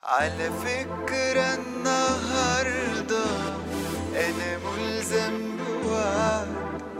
على فكرة النهاردة أنا ملزم بوعد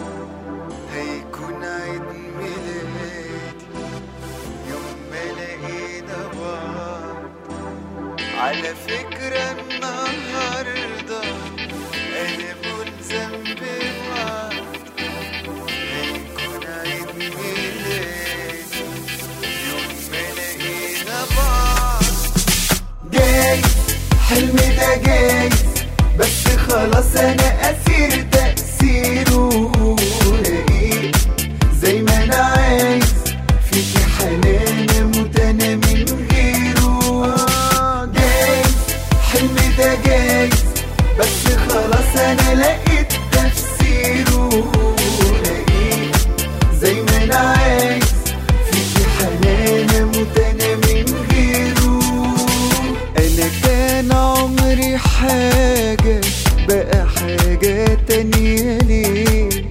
هيكون عيد ميلادي يوم ما لقينا بعض على فكرة النهاردة أنا ملزم بوعد هيكون عيد ميلادي يوم ما لقينا بعض جاي حلمي ده جاي بس خلاص انا اسير تأثيره رقيق زي ما انا عايز فيكي حنان اموت انا من غيره جاي حلمي ده جاي بس خلاص انا لقيت تفسيره رقيق زي ما انا عايز فيكي حنان اموت انا من غيره انا كان عمري حاجة بقى حاجة تانية ليه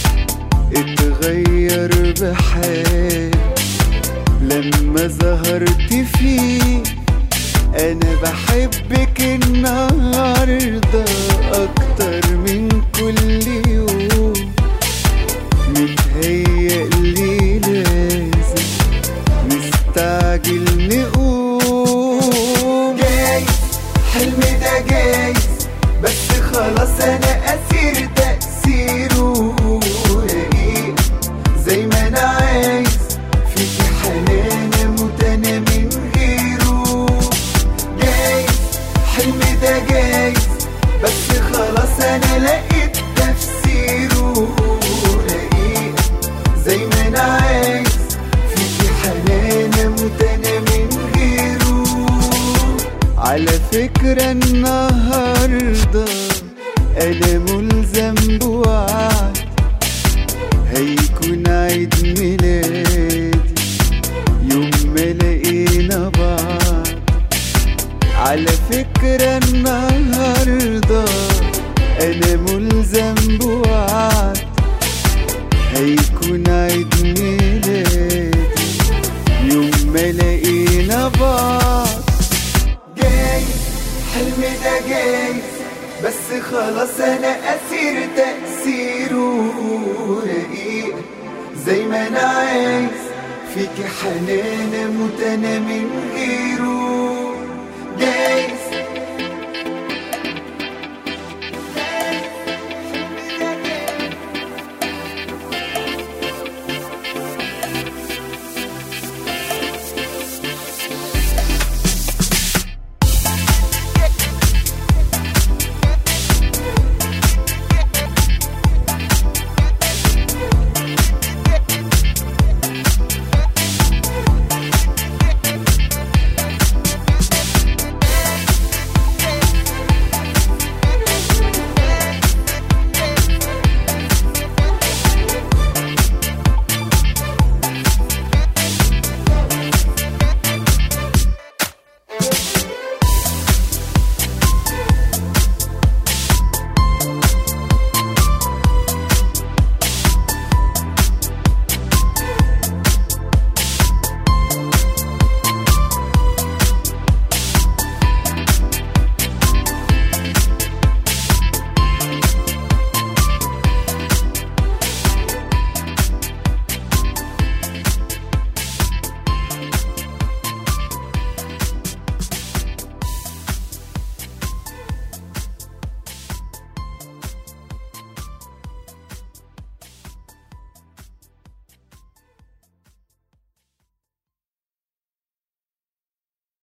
اتغير بحال لما ظهرت فيه انا بحبك النهاردة اكتر من كل يوم متهيألي لازم نستعجل نقوم جاي حلمي ده جاي بس خلاص انا اسير تأثيره رقيق زي ما انا عايز فيكي حنان اموت انا من غيره جاي حلمي ده جاي بس خلاص انا لقيت تفسيره رقيق زي ما انا عايز فيكي حنان اموت انا من غيره على فكرة النهاردة انا ملزم بوعد هيكون عيد ميلادي يوم ما لقينا بعض على فكرة النهاردة أنا ملزم بوعد هيكون عيد ميلادي يوم ما لقينا بعض جاي حلمي ده جاي بس خلاص أنا أسير تأثيره رقيق زي ما أنا عايز فيكي حنان أموت أنا من غيره